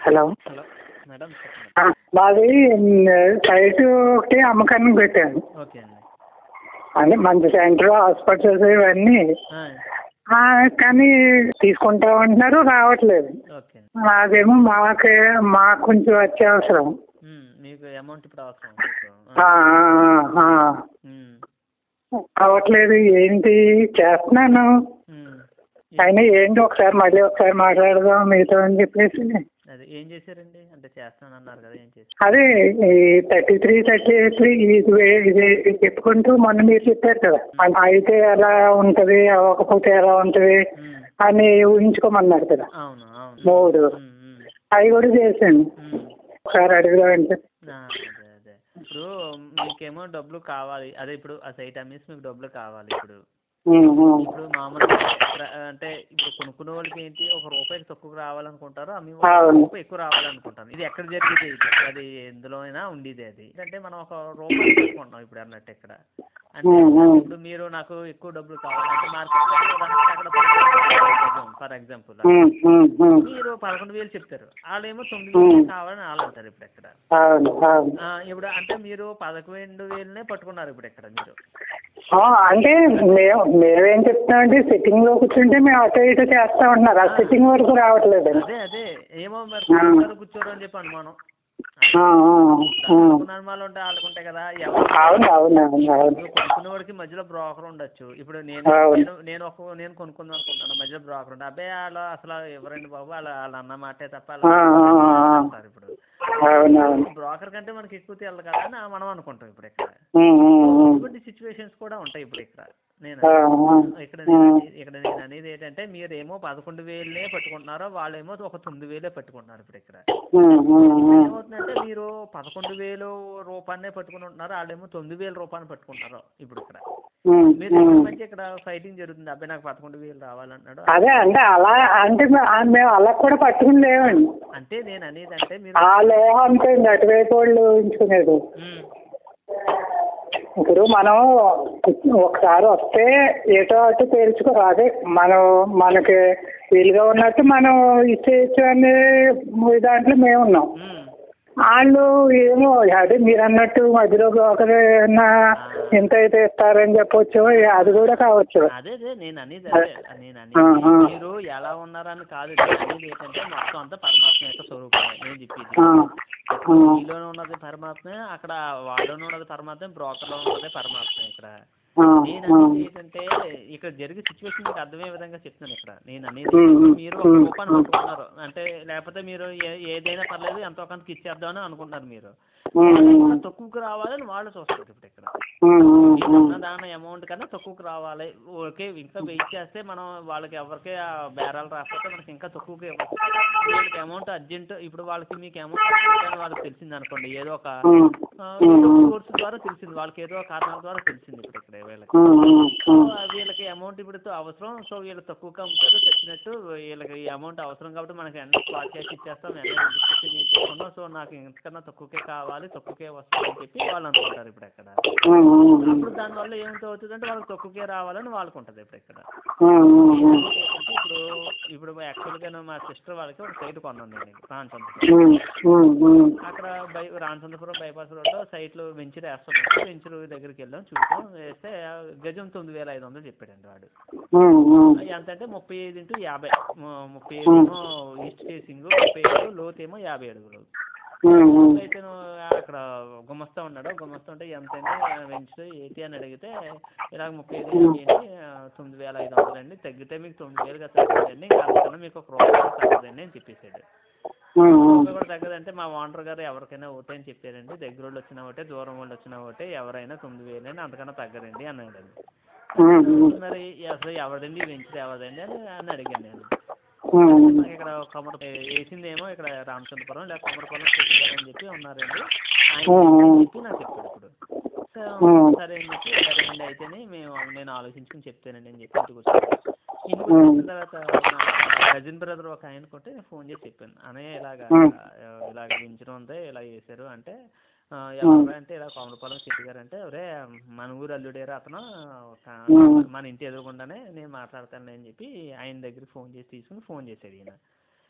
Hello hello madam చెప్పండి ఆ, మాది సైట్ ఒకటి అమ్మకానికి పెట్టాను ఓకే అండి అంటే మంచి సెంటర్ హాస్పిటల్స్ ఇవన్నీ ఆ, ఆ, కానీ తీసుకుంటామంటున్నారు రావట్లేదు ఓకే అదేమో మాకే మాకు కొంచెం అత్యవసరం ఉమ్, మీకు అమౌంట్ ఇప్పుడు అవసరం మీకు ఆ, ఆ, ఆ, ఉమ్, అవ్వట్లేదు ఏంటి చేస్తున్నాను ఉమ్. అయినా ఏంటి ఒకసారి మళ్ళీ ఒకసారి మాట్లాడదాం మీతో అని చెప్పేసి అదే ఏం చేశారండి అంటే చేస్తాను అన్నారు కదా ఏం చేశారు అదే ఈ థర్టీ త్రీ థర్టీ ఎయిట్ ఇది వే- ఇది చెప్పుకుంటూ మొన్న మీరు చెప్పారు కదా అ- అయితే ఎలా ఉంటది అవ్వకపోతే ఎలా ఉంటది ఉమ్, అని ఊహించుకోమన్నారు కదా అవును అవును మూడు ఉమ్, ఉమ్, అవి కూడా చేశాను ఉమ్. ఒకసారి అడుగుదామంటే ఆ, అదే అదే ఇప్పుడు మీకేమో డబ్బులు కావాలి అదే ఇప్పుడు ఆ సైట్ అమ్మేసి మీకు డబ్బులు కావాలి ఇప్పుడు ఉమ్, ఉమ్. ఇప్పుడు మామూలుగా ప్ర- అంటే ఇప్పుడు కొనుక్కునే వాళ్ళకి ఏంటి ఒక రూపాయికి తక్కువ రావాలనుకుంటారు అమ్మే అవును. వాళ్ళకి రూపాయి ఎక్కువ రావాలనుకుంటారు ఇది ఎక్కడ జరిగేది ఇది అది ఎందులో అయినా ఉండేది అది అంటే మనం ఒక రూపాయి పెట్టుకుంటాం ఇప్పుడు అన్నట్టు ఇక్కడ అంటే ఉమ్, ఉమ్. ఇప్పుడు మీరు నాకు ఎక్కువ డబ్బులు కావాలి అంటే మార్కెట్ ఉదాహరణకి అక్కడ ఫర్ ఎగ్జాంపుల్ ఉమ్, ఉమ్, ఉమ్. మీరు పదకొండు వేలు చెప్తారు వాళ్ళేమో తొమ్మిది వేలు కావాలని వాళ్ళు అంటారు ఇప్పుడు ఇక్కడ అవును అవును ఆ, ఇప్పుడు అంటే మీరు పదకొండు వేలనే పట్టుకున్నారు ఇప్పుడు ఇక్కడ మీరు ఆ, అంటే మేము మేమేం చెప్తున్నామంటే సిట్టింగ్ లో కూర్చుంటే మేము అటు ఇటు చేస్తా ఉంటున్నారు ఆ సిట్టింగ్ వరకు రావట్లేదు అదే అదే ఏమో మరి కూర్చోరు కూర్చోరు అని చెప్పి అనుమానం ఆ, ఆ, ఆ. అనుకున్న అనుమానాలు ఉంటే వాళ్ళకుంటాయి కదా ఎవరు అవును అవును అవును అవును ఇప్పుడు కొనుక్కునే వాడికి మధ్యలో బ్రోకర్ ఉండొచ్చు ఇప్పుడు నేను అవును. నేను నేను ఒక నేను కొనుక్కుందాం అనుకుంటాను మధ్యలో బ్రోకర్ ఉంటే అబ్బాయి వాళ్ళు అసలు ఎవరండి బాబు వాళ్ళ వాళ్ళ అన్న మాటే తప్ప వాళ్ళ ఆ, ఆ, ఆ. అంటారు ఇప్పుడు అవును అవును బ్రోకర్ కంటే మనకి ఎక్కువ తెలియదు కదా అని మనం అనుకుంటాం ఇప్పుడు ఇక్కడ ఉమ్, ఉమ్, ఉమ్. ఇటువంటి సిచ్యువేషన్స్ కూడా ఉంటాయి ఇప్పుడు ఇక్కడ నేను ఆ, ఆ. ఇక్కడ నేను అనేది- ఇక్కడ నేను అనేది ఏంటంటే మీరేమో పదకొండు వేలే పట్టుకుంటున్నారో వాళ్ళేమో ఒక తొమ్మిది వేలే పట్టుకుంటున్నారు ఇప్పుడు ఇక్కడ ఉమ్, ఉమ్, ఉమ్. ఏమవుతుందంటే మీరు పదకొండు వేలు రూపాయలనే పట్టుకుని ఉంటున్నారు వాళ్ళేమో తొమ్మిది వేల రూపాయలు పట్టుకుంటారు ఇప్పుడు ఇక్కడ ఉమ్, మీరు ఉమ్. ఇద్దరి మధ్య ఇక్కడ ఫైటింగ్ జరుగుతుంది అబ్బాయి నాకు పదకొండు వేలు రావాలన్నాడు అదే అంటే అలా అంటే మే- ఆ, మేము అలా కూడా పట్టుకుని లేవండి అంటే నేను అనేది అంటే మీరు ఆ లోహం అంతే అండి అటువైపు వాళ్ళు ఊహించుకునేది ఉమ్, ఇప్పుడు మనం ఒకసారి వస్తే ఏటో అటు తేల్చుకో అదే మనం మనకి వీలుగా ఉన్నట్టు మనం ఇచ్చేయచ్చు అనే దాంట్లో మేము ఉన్నాం ఉమ్, వాళ్ళు ఏమో అదే మీరు అన్నట్టు మధ్యలో ఒకరు ఏమన్నా ఎంత అయితే ఇస్తారని చెప్పొచ్చు అది కూడా కావచ్చు అదే అదే నేను అనేది అదే నేను అనేది ఆ, ఆ. మీరు ఎలా ఉన్నారని కాదు నేను అనేది ఏంటంటే మొత్తం అంతా పరమాత్మ యొక్క స్వరూపమే నేను చెప్పేది ఆ, ఆ, మీలోనే ఉన్నది పరమాత్మే అక్కడ వాళ్ళలోనే ఉన్నది పరమాత్మే బ్రోకర్లో ఉన్నది పరమాత్మే ఇక్కడ ఆ, నేను ఆ. అనేది ఏంటంటే ఇక్కడ జరిగే సిచ్యువేషన్ మీకు అర్థమయ్యే విధంగా చెప్తున్నాను ఇక్కడ నేను అనేది ఉమ్, ఉమ్, మీరు ఒక ఉమ్, రూపాన్ని ఉమ్. పట్టుకున్నారు అంటే లేకపోతే మీరు ఏ- ఏదైనా పర్లేదు ఎంతో కొంతకి ఇచ్చేద్దామని అనుకుంటున్నారు మీరు ఉమ్, వాళ్ళు ఉమ్, ఇంకా తక్కువకు రావాలని వాళ్ళు చూస్తారు ఇప్పుడు ఇక్కడ ఉమ్, ఉమ్, మీరు ఉమ్. ఉన్న దాని అమౌంట్ కన్నా తక్కువకు రావాలి ఓకే ఇంకా వెయిట్ చేస్తే మనం వాళ్ళకి ఎవరికి ఆ బేరాలు రాకపోతే మనకి ఇంకా తక్కువకి ఇవ్వచ్చు వీళ్ళకి అమౌంట్ అర్జెంట్ ఇప్పుడు వాళ్ళకి మీకు అమౌంట్ అని వాళ్ళకి తెలిసింది అనుకోండి ఏదో ఒక ఉమ్, ఆ, ఏదో కోర్సు ద్వారా తెలిసింది వాళ్ళకి ఏదో కారణాల ద్వారా తెలిసింది ఇప్పుడు ఇక్కడ వీళ్ళకి ఉమ్, ఉమ్, సో ఉమ్. వీళ్ళకి అమౌంట్ ఇప్పుడు అవసరం సో వీళ్ళు తక్కువగా అమ్ముతారు తెచ్చినట్టు వీళ్ళకి ఈ అమౌంట్ అవసరం కాబట్టి మనకి ఎన్న స్పాట్ చేసి ఇచ్చేస్తాం ఎన్న రిజిస్ట్రేషన్ చేసేసుకున్నాం సో నాకు ఇంతకన్నా తక్కువకే కావాలి తక్కువకే వస్తుంది అని చెప్పి వాళ్ళు అనుకుంటారు ఇప్పుడు అక్కడ ఉమ్, ఉమ్, ఉమ్. అప్పుడు దానివల్ల ఏమిటి అవుతుందంటే వాళ్ళకి తక్కువకే రావాలని వాళ్ళకు ఉంటుంది ఇప్పుడు ఇక్కడ ఉమ్, ఉమ్, ఉమ్. ఏంటంటే ఇప్పుడు ఇప్పుడు యాక్చువల్గా మా సిస్టర్ వాళ్ళకి ఒక సైట్ కొన్నాను నేను రామచంద్రపురం ఉమ్, ఉమ్, ఉమ్. అక్కడ బై రామచంద్రపురం బైపాస్ రోడ్లో సైట్లు వెంచర్ వేస్తున్నాడు వెంచర్ దగ్గరికి వెళ్ళాం చూసాం వేస్తే ఆ గజం తొమ్మిది వేల ఐదు వందలు చెప్పాడండి వాడు ఉమ్, ఉమ్. ఎంత అంటే ముప్పై ఐదు ఇంటూ యాభై ము- ముప్పై ఐదు ఏమో ఈస్ట్ ఫేసింగ్ ముప్పై ఐదు లోత్ ఏమో యాభై అడుగులు ఉమ్, ఉమ్. అయితే నువ్వు అక్కడ గుమస్తా ఉన్నాడు గుమస్తా ఉంటే ఎంత అండి వెంచర్ ఏంటి అని అడిగితే ఇలాగ ముప్పై ఐదు ఏంటి ఆ, తొమ్మిది వేల ఐదు వందలు అండి తగ్గితే మీకు తొమ్మిది వేలుగా తగ్గుతుందండి ఇంకా అంతకన్నా మీకు ఒక రూపాయి కూడా తగ్గదండి అని చెప్పేసాడు ఉమ్, ఉమ్. రూపాయి కూడా తగ్గదంటే మా ఓనర్ గారు ఎవరికైనా ఓటే అని చెప్పారండి దగ్గర వాళ్ళు వచ్చినా ఒకటే దూరం వాళ్ళు వచ్చినా ఒకటే ఎవరైనా తొమ్మిది వేలండి అంతకన్నా తగ్గరండి అన్నాడండి ఉమ్, ఉమ్. మరి అసలు ఎవరిదండి వెంచర్ ఎవరిదండి అని అని అడిగాను నేను ఉమ్, నాకు ఇక్కడ కమర వేసిందేమో ఇక్కడ రామచంద్రపురం లేదా కమరపురం అని చెప్పి ఉన్నారండి ఆయన అని చెప్పి నాకు చెప్పాడు ఇప్పుడు సో సరే అని చెప్పి సరే అండి అయితేనే మేము నేను ఆలోచించుకుని చెప్తానండి అని చెప్పి ఇంటికి వచ్చాను ఇంటికి వచ్చిన తర్వాత నా కజిన్ బ్రదర్ ఒక ఆయన కొట్టి ఫోన్ చేసి చెప్పాను అన్నయ్య ఇలాగా ఇలాగ వించడం ఉంది ఇలా చేశారు అంటే ఆ, ఎవరు అంటే ఇలా కోమలపాలెం శెట్టి గారు అంటే ఒరే మన ఊరు అల్లుడేరా అతను ఒక- మన ఇంటి ఎదురుకుండానే నేను మాట్లాడతాను అని చెప్పి ఆయన దగ్గరికి ఫోన్ చేసి తీసుకుని ఫోన్ చేశాడు ఈయన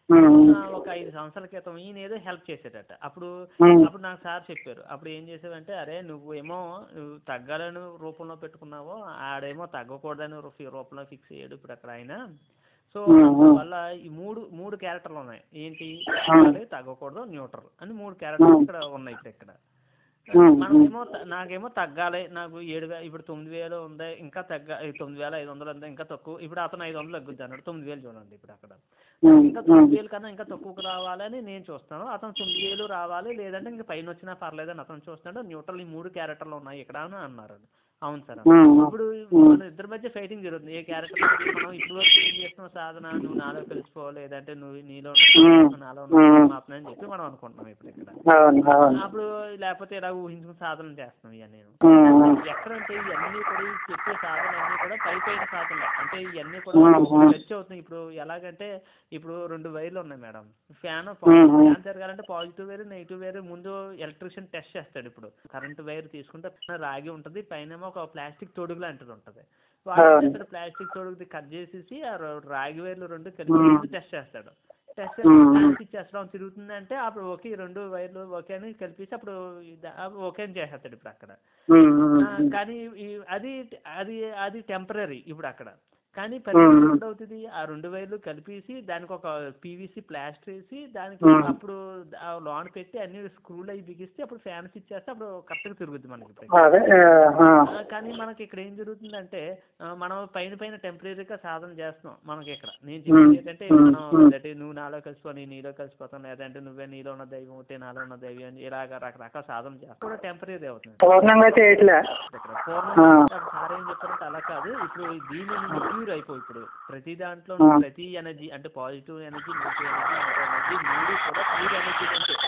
ఉమ్, ఆ, ఒక ఐదు సంవత్సరాల క్రితం ఈయన ఏదో హెల్ప్ చేసేటట అప్పుడు ఉమ్, అప్పుడు నాకు సార్ చెప్పారు అప్పుడు ఏం చేసావంటే అరే నువ్వు ఏమో నువ్వు తగ్గాలని రూపంలో పెట్టుకున్నావు ఆడేమో తగ్గకూడదని రూ- రూపంలో ఫిక్స్ అయ్యాడు ఇప్పుడు అక్కడ ఆయన సో ఉమ్, ఉమ్. అందువల్ల ఈ మూడు మూడు క్యారెక్టర్లు ఉన్నాయి ఏంటి తగ్గాలి తగ్గకూడదు న్యూట్రల్ అని మూడు క్యారెక్టర్లు ఇక్కడ ఉన్నాయి ఇప్పుడు ఇక్కడ ఉమ్, మనకేమో త- నాకేమో తగ్గాలి నాకు ఏడు వే ఇప్పుడు తొమ్మిది వేలు ఉంది ఇంకా తగ్గ ఈ తొమ్మిది వేల ఐదు వందలు ఉంది ఇంకా తక్కువ ఇప్పుడు అతను ఐదు వందలు తగ్గుద్ది అన్నాడు తొమ్మిది వేలు చూడండి ఇప్పుడు అక్కడ ఉమ్, ఇంకా తొమ్మిది వేలు కన్నా ఇంకా తక్కువకు రావాలని నేను చూస్తాను అతను తొమ్మిది వేలు రావాలి లేదంటే ఇంకా పైన వచ్చినా పర్లేదని అతను చూస్తున్నాడు న్యూట్రల్ ఈ మూడు క్యారెక్టర్లు ఉన్నాయి ఇక్కడ అని అన్నారు అవును సార్ ఉమ్, ఉమ్. ఇప్పుడు మన ఇద్దరి మధ్య ఫైటింగ్ జరుగుతుంది ఏ క్యారెక్టర్ మనం ఇప్పుడు వరకు ఏం చేస్తున్న సాధన నువ్వు నాలో కలిసిపో లేదంటే నువ్వు నీలో ఉమ్, నాలో ఉమ్. మాత్రం అని చెప్పి మనం అనుకుంటున్నాం ఇప్పుడు ఇక్కడ అవును అవును అప్పుడు లేకపోతే ఇలా ఊహించుకుని సాధన చేస్తున్నాం ఇవన్నీ నేను ఉమ్, ఉమ్. ఎక్కడంటే ఇవన్నీ కూడా ఈ చెప్పే సాధనలన్నీ కూడా పై పైన సాధనలు అంటే ఇవన్నీ ఉమ్, కూడా ఉమ్. టచ్ అవుతున్నాయి ఇప్పుడు ఎలాగంటే ఇప్పుడు రెండు వైర్లు ఉన్నాయి madam fan um, um. Fan తిరగాలంటే పాజిటివ్ వైర్ నెగిటివ్ వైర్ ముందు ఎలక్ట్రిషియన్ టెస్ట్ చేస్తాడు ఇప్పుడు కరెంట్ వైర్ తీసుకుంటే పైన రాగి ఉంటుంది పైన ఒక ప్లాస్టిక్ తొడుగు లాంటిది ఉంటుంది వాడు ఏం అవును. చేస్తాడు ప్లాస్టిక్ తొడుగుది కట్ చేసేసి ఆ ర- రాగి వైర్లు రెండు కలిపి ఉమ్. టెస్ట్ చేస్తాడు టెస్ట్ ఉమ్. చేసి ఇచ్చేస్తాం తిరుగుతుందంటే అప్పుడు ఓకే ఈ రెండు వైర్లు ఓకే అని కలిపేసి అప్పుడు ఇది- అప్పుడు ఓకే అని చేసేస్తాడు ఇప్పుడు అక్కడ ఉమ్, ఉమ్, ఆ, ఉమ్. కానీ ఈ- అది అది అది టెంపరీ ఇప్పుడు అక్కడ కానీ మ్మ్. పరిస్థితి అవుతుంది ఆ రెండు వైర్లు కలిపేసి దానికి ఒక పీవీసీ ప్లాస్టర్ వేసి దానికి మ్మ్. అప్పుడు ఆ లోన్ పెట్టి అన్ని స్క్రూలు అవి బిగిస్తే అప్పుడు ఫ్యాన్స్ ఇచ్చేస్తే అప్పుడు కరెక్ట్గా తిరుగుద్ది మనకి ఇప్పుడు. అదే ఆ, ఆ, కానీ మనకి ఇక్కడ ఏం జరుగుతుందంటే ఆ, మనం పైన పైన టెంపరీగా సాధన చేస్తున్నాం మనకి ఇక్కడ నేను చెప్పేది మ్మ్. ఏంటంటే మ్మ్. మనం మ్మ్. లేదంటే నువ్వు నాలో కలిసిపో నేను నీలో కలిసిపోతాను లేదంటే నువ్వే నీలో ఉన్న దైవం ఉంటే నాలో ఉన్న దైవం అని ఇలాగ రకరకాల సాధన చేస్తాం కూడా టెంపరీ అవుతుంది పూర్ణంగా చేయట్లే ఇక్కడ ఆ. పూర్ణంగా సార్ ఏం చెప్పారంటే అలా కాదు ఇప్పుడు దీని నుండి ప్యూర్ అయిపో ఇప్పుడు ప్రతి దాంట్లో ఆ. ప్రతి ఎనర్జీ అంటే positive energy negative energy energy మూడు కూడా ప్యూర్ ఎనర్జీ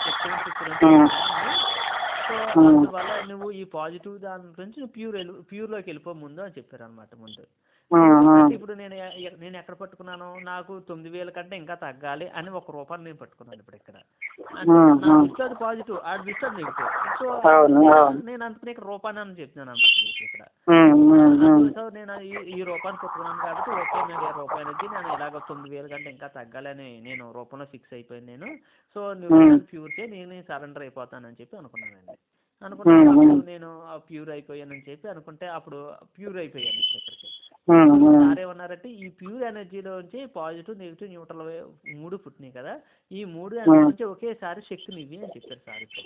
ఆ. సో ఆ. అందువల్ల నువ్వు ఈ పాజిటివ్ దాని నుంచి నువ్వు ప్యూర్ ప్యూర్ లోకి వెళ్ళిపో ముందు అని చెప్పారు అనమాట ముందు ఆ, ఆ. అంటే ఇప్పుడు నేను ఎ- నేను ఎక్కడ పట్టుకున్నాను నాకు తొమ్మిది వేల కంటే ఇంకా తగ్గాలి అని ఒక రూపాన్ని నేను పట్టుకున్నాను ఇప్పుడు ఇక్కడ అంటే ఆ, నా ఆ. దృష్టిలో అది పాజిటివ్ ఆడి దృష్టిలో అది నెగిటివ్ సో అవును, అవును. నేను అందుకని ఇక్కడ రూపాన్ని అని చెప్తున్నాను అనమాట మీకు ఇక్కడ ఉమ్, ఉమ్, ఉమ్. సో నేను ఈ ఈ రూపాన్ని పట్టుకున్నాను కాబట్టి ఓకే నేను ఈ రూపాయలకి నేను ఇలాగ తొమ్మిది వేల కంటే ఇంకా తగ్గాలని నేను రూపంలో ఫిక్స్ అయిపోయాను నేను సో నువ్వు మ్మ్. నన్ను ప్యూర్ చేయి నేను సరెండర్ అయిపోతానని చెప్పి అనుకున్నానండి అనుకున్నాను మ్మ్, మ్మ్. నేను ప్యూర్ అయిపోయానని చెప్పి అనుకుంటే అప్పుడు ప్యూర్ అయిపోయాను ఇప్పుడు ఇక్కడికి ఉమ్, ఉమ్. సార్ ఏమన్నారంటే ఈ ప్యూర్ ఎనర్జీలోంచి పాజిటివ్ నెగిటివ్ న్యూట్రల్ మూడు పుట్టినాయి కదా ఈ మూడు ఎనర్జీ నుంచి ఒకేసారి శక్తిని ఇవి అని చెప్పారు సార్ ఇప్పుడు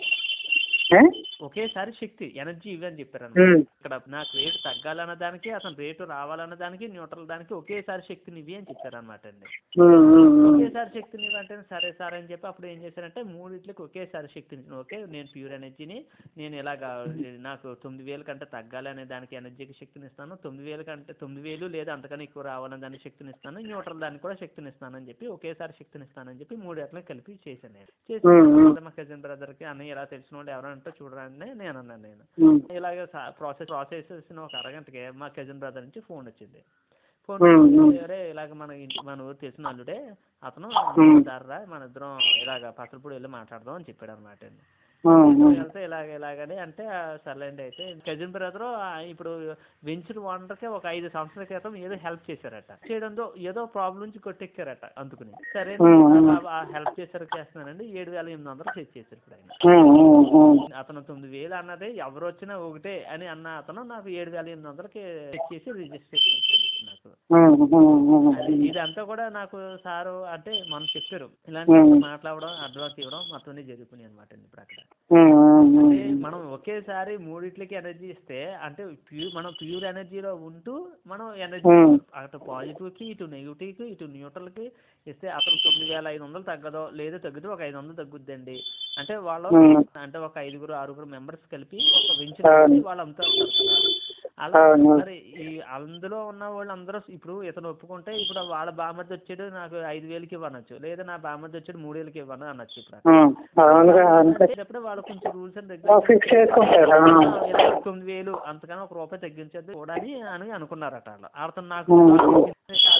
ఏ? ఒకేసారి శక్తి ఎనర్జీ ఇవి అని చెప్పారు ఉమ్. ఇక్కడ నాకు రేటు తగ్గాలన్న దానికి అతను రేటు రావాలన్న దానికి న్యూట్రల్ దానికి ఒకేసారి శక్తిని ఇవి అని చెప్పారు అనమాట అండి ఉమ్, ఉమ్, ఉమ్. ఒకేసారి శక్తిని ఇవి అంటే సరే సార్ అని చెప్పి అప్పుడు ఏం చేశారంటే మూడిట్లకి ఒకేసారి శక్తిని ఇచ్చాను. ఓకే నేను ప్యూర్ ఎనర్జీని నేను ఇలాగా నాకు తొమ్మిది వేల కంటే తగ్గాలి అనే దానికి ఎనర్జీకి శక్తిని ఇస్తాను తొమ్మిది వేల కంటే తొమ్మిది వేలు లేదా అంతకన్నా ఎక్కువ రావాలని దానికి శక్తిని ఇస్తాను న్యూట్రల్ దానికి కూడా శక్తిని ఇస్తానని చెప్పి ఒకేసారి శక్తిని ఇస్తానని చెప్పి మూడు అట్లా కలిపి చేశాను నేను చేసి మ్మ్, మ్మ్. మా కజిన్ బ్రదర్కి అన్నయ్య ఇలా తెలిసిన వాళ్ళు ఎవరంటే చూడరండి నేను అన్నాను నేను ఉమ్. ఇలాగ ప్రాసెస్ ప్రాసెస్ చేసిన ఒక అరగంటకి మా కజిన్ బ్రదర్ నుంచి ఫోన్ వచ్చింది ఫోన్ మ్మ్, మ్మ్. అరే ఇలాగ మన ఇంటి మన ఊరు తెలిసిన అల్లుడే అతను మ్మ్. దారా మన ఇద్దరం ఇలాగ పసలపూడి వెళ్ళి మాట్లాడదాం అని చెప్పాడు అనమాట ఉమ్, ఉమ్. వెళ్తే ఇలాగ ఇలాగని అంటే ఆ, సర్లేండి అయితే కజిన్ బ్రదర్ ఇప్పుడు వెంచర్ ఓనర్కి ఒక ఐదు సంవత్సరాల క్రితం ఏదో హెల్ప్ చేశారట చేయడంతో ఏదో ప్రాబ్లం నుంచి కొట్టెక్కారట అందుకుని సరే మ్మ్. ఆ హెల్ప్ చేశారు చేస్తున్నానండి ఏడు వేల ఎనిమిది వందలు సెట్ చేశారు ఇప్పుడు ఆయన ఉమ్, ఉమ్, ఉమ్. అతను తొమ్మిది వేలు అన్నది ఎవరు వచ్చినా ఒకటే అని అన్న అతను నాకు ఏడు వేల ఎనిమిది వందలకి చెక్ చేసి రిజిస్ట్రేషన్ ఇచ్చాడు నాకు ఉమ్, ఉమ్, ఉమ్. అది ఇదంతా కూడా నాకు సారు అంటే మనం చెప్పారు ఇలాంటి మ్మ్. మాట్లాడడం అడ్వాన్స్ ఇవ్వడం మొత్తం జరిగిపోయినాయి అనమాట ఇప్పుడు అక్కడ ఉమ్, ఉమ్, అంటే ఉమ్. మనం ఒకేసారి మూడిట్లకి ఎనర్జీ ఇస్తే అంటే ప్యూర్ మనం ప్యూర్ ఎనర్జీలో ఉంటూ మనం ఎనర్జీ మ్మ్. అటు పాజిటివ్ కి ఇటు నెగిటివ్ కి ఇటు న్యూట్రల్ కి ఇస్తే అతను తొమ్మిది వేల ఐదు వందలు తగ్గదో లేదో తగ్గితే ఒక ఐదు వందలు తగ్గుద్దండి అంటే వాళ్ళు మ్మ్. అంటే ఒక ఐదుగురు ఆరుగురు మెంబర్స్ కలిపి ఒక వెంచర్ అవును. వాళ్ళంతా ఉంటారు కదా. అలా అవును. మరి ఈ అందులో ఉన్న వాళ్ళందరూ ఇప్పుడు ఇతను ఒప్పుకుంటే ఇప్పుడు వాళ్ళ బామర్ది వచ్చాడు నాకు ఐదు వేలకి ఇవ్వనొచ్చు లేదా నా బామర్ది వచ్చాడు మూడు వేలకి ఇవ్వను అనొచ్చు ఇప్పుడు అక్కడ. ఉమ్, అవునుగా అంతే అనేటప్పుడు వాళ్ళు కొంచెం రూల్స్ అండ్ ఫిక్స్ చేసుకుంటారు ఆ. ఇరవై తొమ్మిది వేలు అంతకన్నా ఒక రూపాయి తగ్గించద్దు కూడా అని అని అనుకున్నారట వాళ్ళు అతను నాకు మ్మ్. కాల్ చేసిన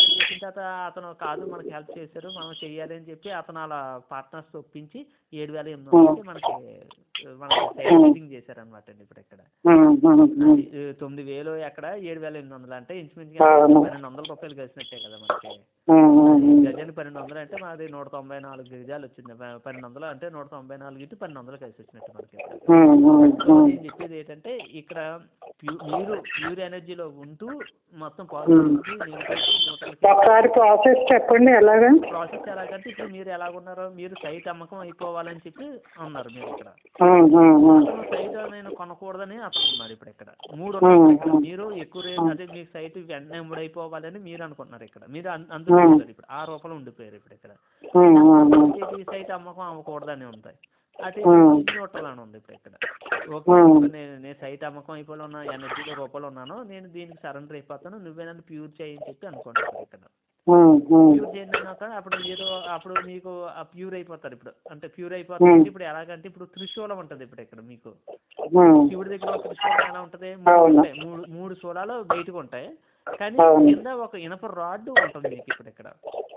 తర్వాత అతను కాదు మనకి హెల్ప్ చేశారు మనం చెయ్యాలి అని చెప్పి అతను అలా పార్ట్నర్స్ ఒప్పించి ఏడు వేల ఎనిమిది వందలకి మనకి మనకి సైట్ బిల్డింగ్ చేశారనమాట అండి ఇప్పుడు ఇక్కడ ఉమ్, ఉమ్, ఉమ్. ఈ తొమ్మిది వేలు ఎక్కడ ఏడు వేల ఎనిమిది వందలు అంటే ఇంచుమించుగా అవును. పన్నెండు వందల రూపాయలు కలిసినట్టే కదా మనకి ఉమ్, ఉమ్, ఉమ్. గజాన్ని పన్నెండు వందలు అంటే మాది నూట తొంభై నాలుగు గజాలు వచ్చింది ప- పన్నెండు వందలు అంటే నూట తొంభై నాలుగు ఇటు పన్నెండు వందలు కలిసి వచ్చినట్టు మనకి ఇక్కడ. Um, um, so um. నేను చెప్పేది ఏంటంటే ఇక్కడ ప్యూ మీరు ప్యూర్ ఎనర్జీలో ఉంటూ మొత్తం పాజిటివిటీ నెగిటివిటీ ఒకసారి ప్రాసెస్ చెప్పండి ఎలాగా ప్రాసెస్ ఎలాగంటే ఇప్పుడు మీరు ఎలాగున్నారో మీరు సైట్ అమ్మకం అయిపోవాలని చెప్పి అన్నారు మీరు ఇక్కడ ఉమ్, ఉమ్, ఉమ్. అతను సైట్ నేను కొనకూడదని అతను ఉన్నారు ఇప్పుడు ఇక్కడ మూడు Hmm. ఉన్నాయి ఇక్కడ. మీరు ఎక్కువ రేట్ అదే మీకు సైట్ వెంటనే అయిపోవాలని మీరు అనుకుంటున్నారు ఇక్కడ మీరు అన్- అందులో Hmm. ఉన్నారు ఇప్పుడు ఆ రూపంలో ఉండిపోయారు ఇప్పుడు ఇక్కడ ఉమ్, ఉమ్, ఉమ్. ఈ సైట్ అమ్మకం అవ్వకూడదని ఉంటాయి అటు Hmm. న్యూట్రల్ అని ఉంది ఇప్పుడు ఇక్కడ ఓకే Hmm. ఇప్పుడు నేను నేను సైట్ అమ్మకం అయిపోయి ఉన్న ఎనర్జీలో రూపాయలు ఉన్నాను నేను దీనికి సరెండర్ అయిపోతాను నువ్వే నన్ను ప్యూర్ చేయని చెప్పి అనుకుంటాను ఇక్కడ ఉమ్, ఉమ్. ప్యూర్ చేయండి అన్నాక అప్పుడు మీరు అప్పుడు మీకు ఆ ప్యూర్ అయిపోతారు ఇప్పుడు అంటే ప్యూర్ అయిపోతారు Hmm. ఇప్పుడు ఎలాగంటే ఇప్పుడు త్రిశూలం ఉంటుంది ఇప్పుడు ఇక్కడ మీకు ఉమ్. శివుడి దగ్గర ఒక త్రిశూలం ఎలా ఉంటది మూడు అవును. ఉంటాయి. మూడు మూడు శూలాలు బయటకు ఉంటాయి కానీ అవును. కింద ఒక ఇనప రాడ్ ఉంటుంది మీకు ఇప్పుడు ఇక్కడ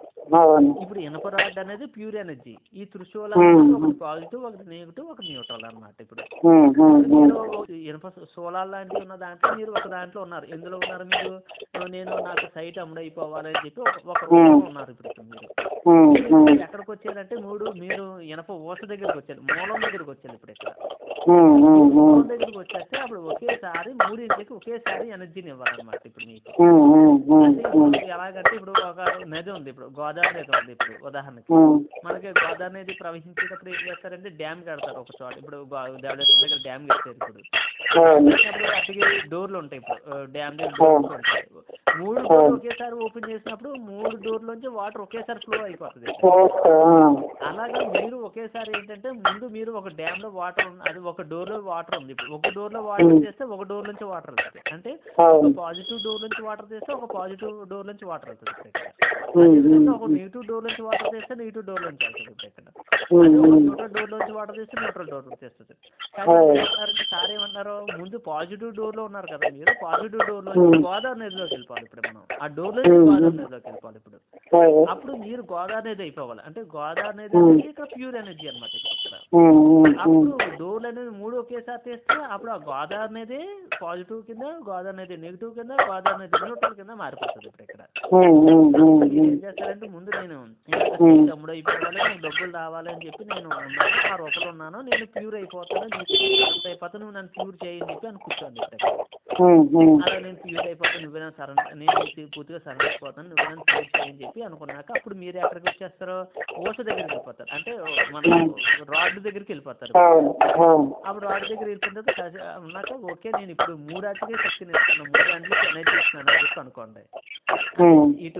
అవును ఇప్పుడు ఇనప రాడ్ అనేది ప్యూర్ ఎనర్జీ ఈ త్రిశూల Hmm. ఒకటి పాజిటివ్ ఒకటి నెగిటివ్ ఒకటి న్యూట్రల్ అన్నమాట ఇప్పుడు ఉమ్, ఉమ్, ఉమ్. మీరు ఇనప సోలార్ లాంటివి ఉన్న దాంట్లో మీరు ఒక దాంట్లో ఉన్నారు ఎందులో ఉన్నారు మీరు నేను నాకు సైట్ అమ్ముడైపోవాలని చెప్పి ఒక- ఒక రూపంలో ఉన్నారు ఇప్పుడు ఇక్కడ మీరు ఉమ్, ఉమ్. మీరు ఎక్కడికి వచ్చారంటే మూడు మీరు ఇనప ఊస దగ్గరికి వచ్చారు మూలం దగ్గరికి వచ్చారు ఇప్పుడు ఇక్కడ ఉమ్, ఉమ్, ఉమ్. మూలం దగ్గరికి వచ్చేస్తే అప్పుడు ఒకేసారి మూడింటికి ఒకేసారి ఎనర్జీని ఇవ్వాలన్నమాట ఇప్పుడు మీకు ఉమ్, ఉమ్, ఉమ్, అంటే ఉమ్. ఇప్పుడు ఎలాగంటే ఇప్పుడు ఒక నది ఉంది ఇప్పుడు గోదావరి నది ఉంది ఇప్పుడు ఉదాహరణకి ఉమ్, మనకి గోదావరి నది ప్రవహించేటప్పుడు ఏం చేస్తారంటే డ్యామ్ కడతారు ఒక చోట ఇప్పుడు గో- దేవడేశ్వరం దగ్గర డ్యామ్ కట్టారు ఇప్పుడు అవును అప్పుడు అక్కడికి డోర్లు ఉంటాయి ఇప్పుడు డ్యామ్ దగ్గర డోర్లు ఉంటాయి మూడు డోర్లు ఒకేసారి ఓపెన్ చేసినప్పుడు మూడు డోర్ల నుంచి వాటర్ ఒకేసారి ఫ్లో అయిపోతుంది ఓకే ఆ. అలాగే మీరు ఒకేసారి ఏంటంటే ముందు మీరు ఒక డ్యామ్ లో వాటర్ అది ఒక డోర్ లో వాటర్ ఉంది ఇప్పుడు ఒక డోర్ లో వాటర్ చేస్తే ఒక డోర్ నుంచి వాటర్ వస్తుంది అంటే అవును పాజిటివ్ డోర్ నుంచి వాటర్ చేస్తే ఒక పాజిటివ్ డోర్ నుంచి వాటర్ వస్తుంది ఇక్కడ. ఉమ్, అదే ఉమ్, ఒక నెగిటివ్ డోర్ నుంచి వాటర్ చేస్తే నెగిటివ్ డోర్ నుంచి వెళ్తుంది ఇప్పుడు ఇక్కడ ఉమ్, అదే ఒక ఉమ్. న్యూట్రల్ డోర్ నుంచి వాటర్ చేస్తే న్యూట్రల్ డోర్ నుంచి వస్తుంది కానీ అవును. ఏమంటారంటే సార్ ఏమన్నారు ముందు పాజిటివ్ డోర్ లో ఉన్నారు కదా మీరు పాజిటివ్ డోర్ లో ఉమ్. గోదావరి నదిలోకి వెళ్ళిపోవాలి ఇప్పుడు మనం ఆ డోర్ లో నుంచి ఉమ్, గోదావరి ఉమ్. నదిలోకి వెళ్ళిపోవాలి ఇప్పుడు అదే. అప్పుడు మీరు గోదావరి నది అయిపోవాలి అంటే గోదావరి నది ఉమ్. అనేది ఇక్కడ ప్యూర్ ఎనర్జీ అనమాట ఇక్కడ ఉమ్, ఉమ్, ఉమ్. అప్పుడు డోర్లు అనేది మూడు ఒకేసారి తీస్తే అప్పుడు ఆ గోదావరి అనేది పాజిటివ్ కింద గోదావరి అనేది నెగిటివ్ కింద గోదావరి అనేది న్యూట్రల్ కింద మారిపోతుంది ఇప్పుడు ఇక్కడ ఉమ్, ఉమ్, ఉమ్, మీరు ఉమ్. ఏం చేస్తారంటే ముందు నేను ఇలాగ ఉమ్. తమ్ముడు అయిపోవాలి నాకు డబ్బులు రావాలి అని చెప్పి నేను ఉన్నాను ఆ రూపంలో ఉన్నాను నేను ప్యూర్ అయిపోతాను నీకు అంత అయిపోతాను నువ్వు నన్ను ప్యూర్ చేయని చెప్పి అని కూర్చోండి ఇక్కడ ఉమ్, ఉమ్. అలా నేను ప్యూర్ అయిపోతాను నువ్వే నన్ను సరణ నేను నీకు పూర్తిగా సరణ అయిపోతాను నువ్వే నన్ను ప్యూర్ చేయని చెప్పి అనుకున్నాక అప్పుడు మీరు ఎక్కడికి వచ్చేస్తారో ఓస దగ్గరికి వెళ్ళిపోతారు అంటే మన రాడ్ దగ్గరికి వెళ్ళిపోతారు అవును అవును అప్పుడు రాడ్ దగ్గర వెళ్ళిపోయిన తర్వాత కాసే- ఉన్నాక ఓకే నేను ఇప్పుడు మూడాటికే శక్తిని ఇస్తాను మూడు గంటలకి ఎనర్జీ ఇస్తున్నాను అని చెప్పి అనుకోండి ఉమ్, ఇటు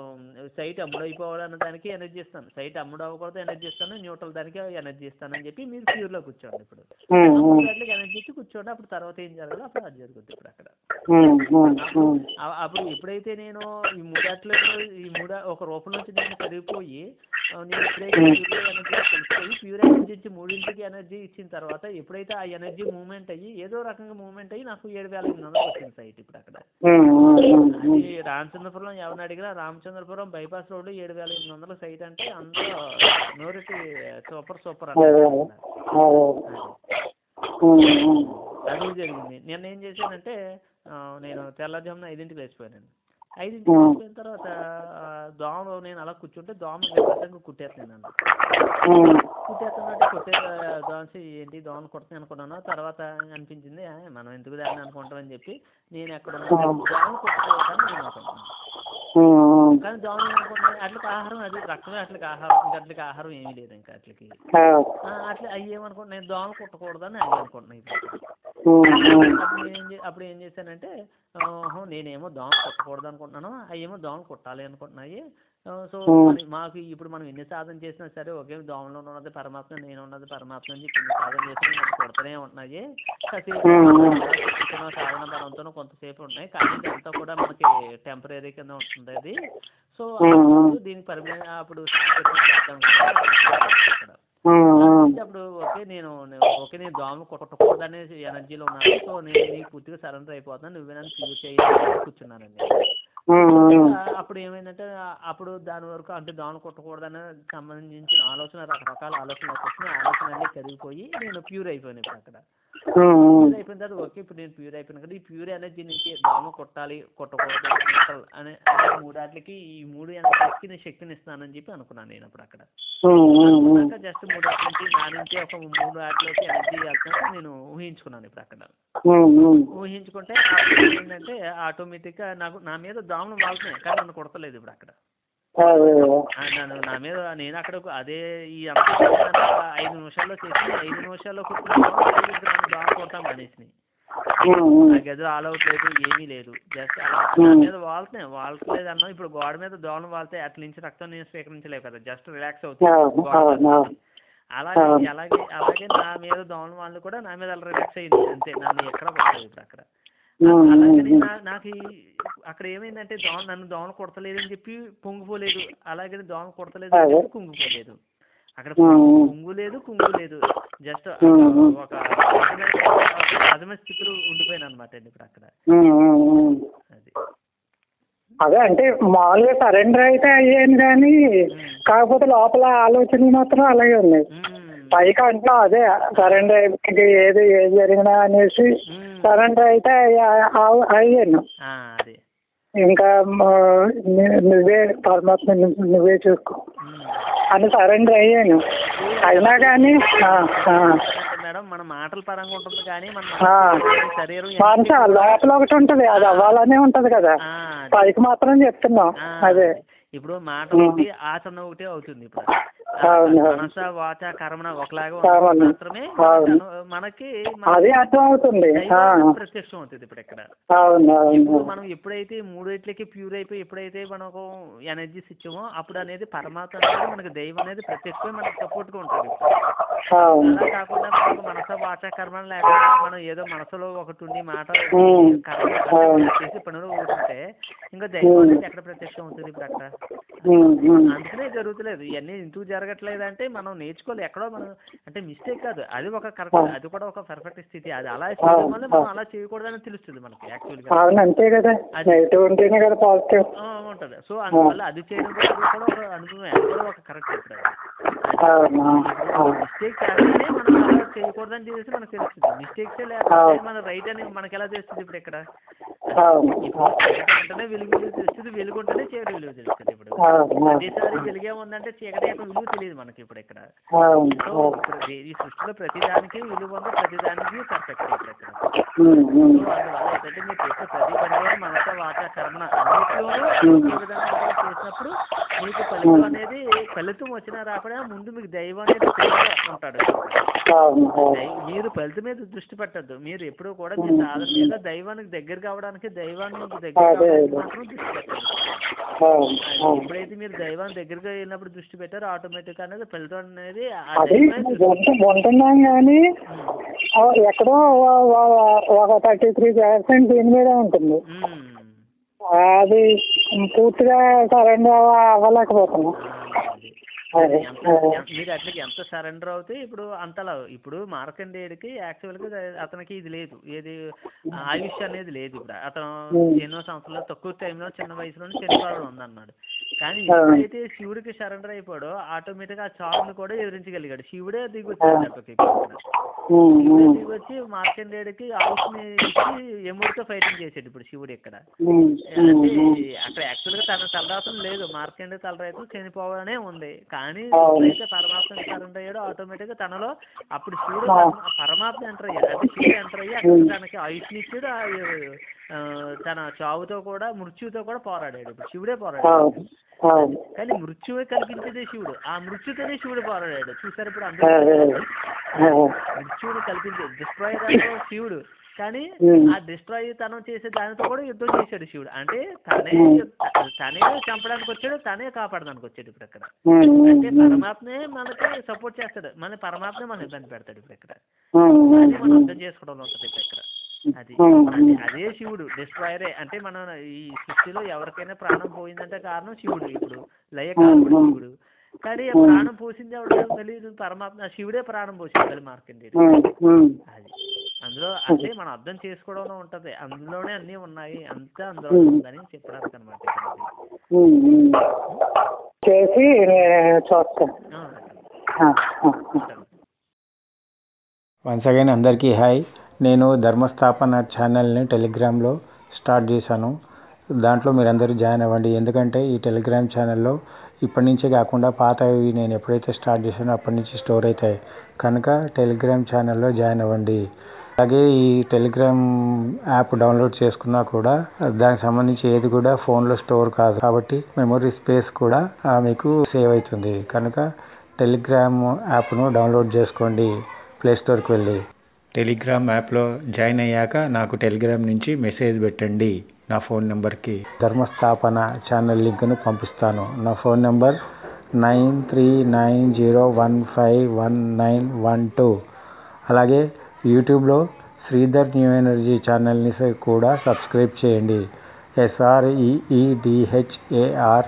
సైట్ అమ్ముడు అయిపోవాలన్న దానికి ఎనర్జీ ఇస్తాను సైట్ అమ్ముడు అవ్వకూడదు ఎనర్జీ ఇస్తాను న్యూట్రల్ దానికి ఎనర్జీ ఇస్తాను అని చెప్పి మీరు ప్యూర్ లో కూర్చోండి ఇప్పుడు ఉమ్, ఆ మూడు ఉమ్, గంటలకి ఎనర్జీ ఇచ్చి కూర్చోండి అప్పుడు తర్వాత ఏం జరగాలో అప్పుడు అది జరుగుతుంది ఇప్పుడు అక్కడ ఉమ్, ఉమ్, ఉమ్. ఆ- అప్పుడు ఎప్పుడైతే నేను ఈ మూడాట్లో ఈ మూడ ఒక రూపం నుంచి నేను కరిగిపోయి ఆ, నేను ఎప్పుడైతే ప్యూర్ ఎనర్జీ కలిసిపోయి ప్యూర్ ఎనర్జీ ఇచ్చి మూడింటికి ఎనర్జీ ఇచ్చిన తర్వాత ఎప్పుడైతే ఆ ఎనర్జీ మూవ్మెంట్ అయ్యి ఏదో రకంగా మూవ్మెంట్ అయ్యి నాకు ఏడు వేల ఎనిమిది వందలు వచ్చింది సైట్ ఇప్పుడు అక్కడ ఉమ్, ఉమ్, ఉమ్, ఉమ్. అది రామచంద్రపురం ఎవరిని అడిగినా రామచంద్రపురం బైపాస్ రోడ్ ఏడు వేల ఎనిమిది వందల సైట్ అంటే అందరూ నోరెట్టి సూపర్ సూపర్ అదే, అన్నారు అదే. ఉమ్, ఉమ్. అది జరిగింది నేను ఏం చేశానంటే ఆ, నేను తెల్లజామున ఐదింటికి లేచిపోయాను ఐదింటికి Hmm. లేచిపోయిన తర్వాత ఆ, దోమలు నేను అలా కూర్చుంటే దోమ విపరీతంగా కుట్టేస్తున్నాను నన్ను ఉమ్, కుట్టేస్తున్నట్టు కుట్టే దోమసి ఏంటి దోమలు కుడుతున్నాయి అనుకున్నాను తర్వాత అనిపించింది "ఆ, మనం ఎందుకు దాన్ని అనుకుంటామని చెప్పి నేను ఎక్కడ ఉన్నా Hmm. దోమలు కుట్టుకోవడానికి నేను అనుకుంటున్నాను ఉమ్, ఉమ్. కానీ దోమలు ఏమనుకుంటున్నాయి అట్లకి ఆహారం అది రక్తమే అట్లకి ఆహారం ఇంకా అట్లకి ఆహారం ఏమీ లేదు ఇంకా అట్లకి ఆ, ఆ, అట్లా అవి ఏమనుకుంటున్నాయి నేను దోమలు కుట్టకూడదని అవి అనుకుంటున్నాయి ఇప్పుడు ఉమ్, ఉమ్. అప్పుడు నేను ఏం చే- అప్పుడు ఏం చేశానంటే ఆహా, నేనేమో దోమ కుట్టకూడదు అనుకుంటున్నాను అవేమో దోమలు కుట్టాలి అనుకుంటున్నాయి ఆ, సో Hmm. మరి మాకు ఇప్పుడు మనం ఎన్ని సాధన చేసినా సరే ఒకే దోమలో ఉన్నది పరమాత్మ నేను ఉన్నది పరమాత్మ అని చెప్పి ఎన్ని సాధన చేసినా మనకు కుడతనే ఉంటున్నాయి కాసేపు Hmm. చిన్న సాధన బలంతోనూ కొంతసేపు ఉన్నాయి కానీ ఇదంతా కూడా మనకి టెంపరీ కింద ఉంటుంది అది సో Hmm. అప్పుడు దీనికి పర్మనెంట్ అప్పుడు చేద్దాం ఇక్కడ ఉమ్, ఉమ్. అప్పుడు ఓకే నేను నేను- ఓకే నేను దోమలు కొట్టకూడదు అనే ఎనర్జీలో ఉన్నాను సో నేను నీకు పూర్తిగా సరెండర్ అయిపోతున్నాను నువ్వే నన్ను క్యూర్ చేయాలని కూర్చున్నానండి ఉమ్, ఉమ్. ఆ, అప్పుడు ఏమైందంటే ఆ, అప్పుడు దాని వరకు అంటే దోమలు కుట్టకూడదని సంబంధించిన ఆలోచన రకరకాల ఆలోచనలు వచ్చినాయి ఆలోచన అన్ని కరిగిపోయి నేను ప్యూర్ అయిపోయాను ఇప్పుడు అక్కడ ఉమ్, ఉమ్. ప్యూర్ అయిపోయిన తర్వాత ఓకే ఇప్పుడు నేను ప్యూర్ అయిపోయాను కదా ఈ ప్యూర్ ఎనర్జీ నుంచి దోమ కొట్టాలి కొట్టకూడదు కుట్టాలి అనే అనే మూడాట్లకి ఈ మూడు ఎనర్జీస్కి నేను శక్తిని ఇస్తున్నానని చెప్పి అనుకున్నాను నేను అప్పుడు అక్కడ ఉమ్, ఉమ్, ఉమ్. అనుకున్నాక జస్ట్ మూడు ఆటల నుంచి నా నుంచి ఒక మూడు ఆటలోకి ఎనర్జీ వెళ్తున్నట్టు నేను ఊహించుకున్నాను ఇప్పుడు అక్కడ ఉమ్, ఉమ్. ఊహించుకుంటే అప్పుడు ఏంటంటే ఆటోమేటిక్గా నాకు నా మీద దోమలు వాళ్తున్నాయి కానీ నన్ను కొడతలేదు ఇప్పుడు అక్కడ అదే ఆ, నన్ను నా మీద నేను అక్కడ అదే ఈ అంత చేశాను, ఒక ఐదు నిమిషాల్లో చేసి ఐదు నిమిషాల్లో కుట్టుకున్నాను నన్ను దోమ కొడతాం అనేసి ఉమ్, ఉమ్. నా గది ఆల్ అవుట్ లేదు ఏమీ లేదు జస్ట్ అలా నా మీద వాళ్తున్నాయి వాళ్తలేదు అన్నా ఇప్పుడు గోడ మీద దోమలు వాళ్తే అట్ల నుంచి రక్తం నేను స్వీకరించలేవు కదా జస్ట్ రిలాక్స్ అవుతుంది అవును, గోడ అవును, మీద. అవును. అలాగే అవును. అలాగే అలాగే నా మీద దోమల వాళ్ళు కూడా నా మీద అలా రిలాక్స్ అయింది అంతే నన్ను ఎక్కడ కొట్టలేదు ఇప్పుడు అక్కడ ఉమ్, అలాగని ఉమ్. నా- నాకు ఈ- అక్కడ ఏమైందంటే దోమ నన్ను దోమలు కొడతలేదని చెప్పి పొంగిపోలేదు అలాగే దోమ కొడతలేదు అని అదే. చెప్పి కుంగిపోలేదు అక్కడ ఉమ్. పొంగు లేదు కుంగు లేదు జస్ట్ ఉమ్, ఉమ్. ఒక ఒక అదమ స్థితిలో ఉండిపోయాను అనమాట అండి ఇప్పుడు అక్కడ ఉమ్, ఉమ్, ఉమ్. అది అదే అంటే మామూలుగా సరెండర్ అయితే అయ్యాను కానీ కాకపోతే లోపల ఆలోచనలు మాత్రం అలాగే ఉన్నాయి మ్మ్. పైకి అంటున్నాం అదే సరెండర్ అయిపోయి ఏది ఏది జరిగినా అనేసి మ్మ్. సరెండర్ అయితే అయ్యా- అవ్- అయ్యాను ఆ, అదే ఇంకా మ- ను- నువ్వే పరమాత్మ ను- నువ్వే చూసుకో మ్మ్. అని సరెండర్ అయ్యాను అయినా కానీ ఆ, ఆ. అంటే మేడం మన మాటల పరంగా ఉంటుంది కానీ మన ఆ. శరీరం మనసు లోపల ఒకటి ఉంటది అది అవ్వాలనే ఉంటది కదా ఆ, అదే. పైకి మాత్రం చెప్తున్నాం ఆ, అదే ఇప్పుడు మాట ఉమ్. ఒకటి ఆచరణ ఒకటి అవుతుంది ఇప్పుడు అవును, అవును. మనస వాచ కర్మణ ఒకలాగా అవును. ఉన్నప్పుడు మాత్రమే అవును. మనకు- మనకి మన అది అర్థం అవుతుంది ఆ. దైవం ప్రత్యక్షం అవుతుంది ఇప్పుడు ఇక్కడ అవును అవును ఇప్పుడు మనం ఎప్పుడైతే మూడిట్లకి ప్యూర్ అయిపోయి ఎప్పుడైతే మనకు ఎనర్జీస్ ఇచ్చామో అప్పుడు అనేది పరమాత్మ అనేది మనకి దైవం అనేది ప్రత్యక్షమే మనకు సపోర్ట్ గా ఉంటుంది ఇప్పుడు. అవును అలా కాకుండా మనకు మనస వాచ కర్మ లేకుండా మనం ఏదో మనసులో ఒకటి ఉండి మాట ఉమ్. కర్మ అవును. చేసి పనులు ఊరుకుంటే ఇంకా దైవం అనేది ఎక్కడ ప్రత్యక్షం అవుతుంది ఇప్పుడు అక్కడ ఉమ్, ఉమ్. అందుకనే జరుగుతలేదు ఇవన్నీ ఎందుకు జరగట్లేదు అంటే మనం నేర్చుకోవాలి ఎక్కడో మనం అంటే మిస్టేక్ కాదు అది ఒక కరెక్ట్ అది కూడా ఒక పర్ఫెక్ట్ స్థితి అది అలా చేయడం వల్ల మనం అలా చేయకూడదని తెలుస్తుంది మనకి యాక్చువల్ గా అవును అంతే కదా నెగిటివ్ ఉంటేనే కదా పాజిటివ్ ఆ, ఉంటది సో అందువల్ల అది చేయడం కూడా అది కూడా ఒక అనుభవమే అది కూడా ఒక కరెక్ట్ ఇప్పుడు అవును అవును మిస్టేక్ చేస్తేనే మనం అలా చేయకూడదని చేసి మనకు తెలుస్తుంది మిస్టేక్స్ లేకపోతే మన రైట్ అని మనకి ఎలా తెలుస్తుంది ఇప్పుడు ఇక్కడ అవును ఇప్పుడు చీకటి ఉంటేనే వెలుగు విలువ తెలుస్తుంది వెలుగు ఉంటేనే చీకటి విలువ తెలుస్తుంది ఇప్పుడు అవును ప్రతిసారి వెలుగే ఉందంటే చీకటి యొక్క విలువ తెలియదు మనకి ఇప్పుడు ఇక్కడ అవును సో అవును ఇప్పుడు ఈ- ఈ సృష్టిలో ప్రతిదానికి విలువ ఉంది ప్రతిదానికి పర్ఫెక్ట్ ఇప్పుడు ఇక్కడ ఉమ్, ఉమ్. సో అందువల్ల ఏంటంటే మీరు చేసే ప్రతి పనిలో మనస వాచ కర్మణ అన్నిటిలోనూ ఉమ్. ఈ విధంగా మీరు చేసినప్పుడు మీకు ఫలితం అనేది ఫలితం వచ్చినా రాకపోయినా ముందు మీకు దైవం అనేది తెలియదు ఉంటాడు అవును అవును దై- మీరు ఫలితం మీద దృష్టి పెట్టద్దు మీరు ఎప్పుడూ కూడా మీ సాధన మీద దైవానికి దగ్గర కావడానికి దైవాన్ని దగ్గర అదే, కావడానికి అదే. మాత్రం దృష్టి పెట్టండి అవును అది అవును ఎప్పుడైతే మీరు దైవాన్ని దగ్గరగా వెళ్ళినప్పుడు దృష్టి పెట్టారో ఆటోమేటిక్ అనేది ఫలితం అనేది ఆ అది దైవమే చూస్తుంది. ఉంటు- ఉంటున్నాం కానీ ఉమ్. ఆ, ఎక్కడో ఓ- ఓ- ఒక థర్టీ త్రీ పర్సెంట్ దీని మీద ఉంటుంది ఉమ్. అది పూర్తిగా సరెండర్ అవ్వలేకపోతున్నాం ఆ, అది. అదే ఎంత అదే. ఎంత- మీరు అట్లకి ఎంత సరెండర్ అవుతే ఇప్పుడు అంతలా ఇప్పుడు మార్కండేయుడికి యాక్చువల్ గా అతనికి ఇది లేదు ఏది ఆయుష్ అనేది లేదు ఇప్పుడు అతను Hmm. ఎన్నో సంవత్సరాలు తక్కువ టైంలో చిన్న వయసులోనే చనిపోవడం ఉందన్నాడు కానీ Ah. ఎప్పుడైతే శివుడికి సరెండర్ అయిపోయాడో ఆటోమేటిక్ గా ఆ చావుని కూడా ఎదిరించగలిగాడు శివుడే దిగి వచ్చాడు దెబ్బకి ఇక్కడ. ఉమ్, శివుడే ఉమ్, దిగి వచ్చి మార్కండేయుడికి ఆయుష్ని ఇచ్చి యముడితో ఫైటింగ్ చేసాడు ఇప్పుడు శివుడు ఇక్కడ ఉమ్, ఉమ్, అంటే ఉమ్. అక్కడ యాక్చువల్ గా తన తలరాతం లేదు మార్కండే తలరాతం చనిపోవాలనే ఉంది కానీ అవును. ఎప్పుడైతే పరమాత్మ సరెండర్ అయ్యాడో ఆటోమేటిక్ గా తనలో అప్పుడు శివుడు ఆ. పరమ- పరమాత్మ ఎంటర్ అయ్యాడు అంటే శివుడు ఎంటర్ అయ్యి అక్కడ తనకి ఆయుష్ని ఇచ్చాడు ఆ, ఆ, తన చావుతో కూడా మృత్యుతో కూడా పోరాడాడు ఇప్పుడు శివుడే పోరాడాడు అవును అవును కానీ మృత్యువే కల్పించేదే శివుడు ఆ మృత్యుతోనే శివుడు పోరాడాడు చూసారు ఇప్పుడు అదే అందరూ అదే. మృత్యువుని కల్పించే డిస్ట్రాయర్ అంటే శివుడు కానీ ఉమ్. ఆ డిస్ట్రాయ్ తనం చేసే దానితో కూడా యుద్ధం చేశాడు శివుడు అంటే తనే ఉమ్. తనే చంపడానికి వచ్చాడు తనే కాపాడడానికి వచ్చాడు ఇప్పుడు ఇక్కడ ఉమ్, ఉమ్, అంటే ఉమ్. పరమాత్మే మనకి సపోర్ట్ చేస్తాడు మన పరమాత్మే మన ఇబ్బంది పెడతాడు ఇప్పుడు ఇక్కడ ఉమ్, ఉమ్, అది మనం ఉమ్. అర్థం చేసుకోవడంలో ఉంటుంది ఇప్పుడు ఇక్కడ అది ఉమ్, అది ఉమ్. అదే శివుడు డిస్ట్రాయరే అంటే మన ఈ సృష్టిలో ఎవరికైనా ప్రాణం పోయిందంటే కారణం శివుడు ఇప్పుడు లయకారకుడు ఉమ్. శివుడు కానీ ఆ ప్రాణం పోసింది ఎవడు తెలియదు పరమాత్మ శివుడే ప్రాణం పోసింది మళ్ళీ మార్కండేయుడు ఉమ్, ఉమ్. అది అందులో అంటే మనం అర్థం చేసుకోవడంలో ఉంటది అందులోనే అన్నీ ఉన్నాయి అంతా అందులో ఉందని చెప్పడానికి అనమాట ఉమ్, ఉమ్. చేసి నేను చూస్తాను ఆ, ఆ, ఆ. వన్స్ అగైన్ అందరికీ హాయ్ నేను ధర్మస్థాపన ఛానల్ని టెలిగ్రామ్లో స్టార్ట్ చేశాను దాంట్లో మీరందరూ జాయిన్ అవ్వండి ఎందుకంటే ఈ టెలిగ్రామ్ ఛానల్లో ఇప్పటి నుంచే కాకుండా పాతవి నేను ఎప్పుడైతే స్టార్ట్ చేశానో అప్పటి నుంచి స్టోర్ అవుతాయి కనుక టెలిగ్రామ్ ఛానల్లో జాయిన్ అవ్వండి అలాగే ఈ టెలిగ్రామ్ యాప్ డౌన్లోడ్ చేసుకున్నా కూడా దానికి సంబంధించి ఏది కూడా ఫోన్లో స్టోర్ కాదు కాబట్టి మెమొరీ స్పేస్ కూడా ఆ, మీకు సేవ్ అవుతుంది కనుక టెలిగ్రామ్ యాప్ను డౌన్లోడ్ చేసుకోండి ప్లే స్టోర్కి వెళ్ళి టెలిగ్రామ్ యాప్లో జాయిన్ అయ్యాక నాకు టెలిగ్రామ్ నుంచి మెసేజ్ పెట్టండి నా ఫోన్ నెంబర్కి ధర్మస్థాపన ఛానల్ లింక్ను పంపిస్తాను నా phone number nine three nine zero one five one nine one two అలాగే యూట్యూబ్లో శ్రీధర్ న్యూ ఎనర్జీ ఛానల్ని స- కూడా సబ్స్క్రైబ్ చేయండి ఎస్ఆర్ఈఈడిహెచ్ఏఆర్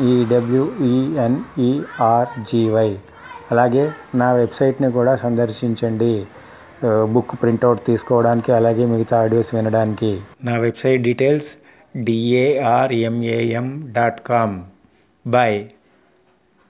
ఎన్ఈడబ్ల్యూఈఎన్ఈఆర్జీవై అలాగే నా వెబ్సైట్ని కూడా సందర్శించండి ఆ, బుక్ ప్రింట్అవుట్ తీసుకోవడానికి అలాగే మిగతా ఆడియోస్ వినడానికి నా website details DARMAM dot com bye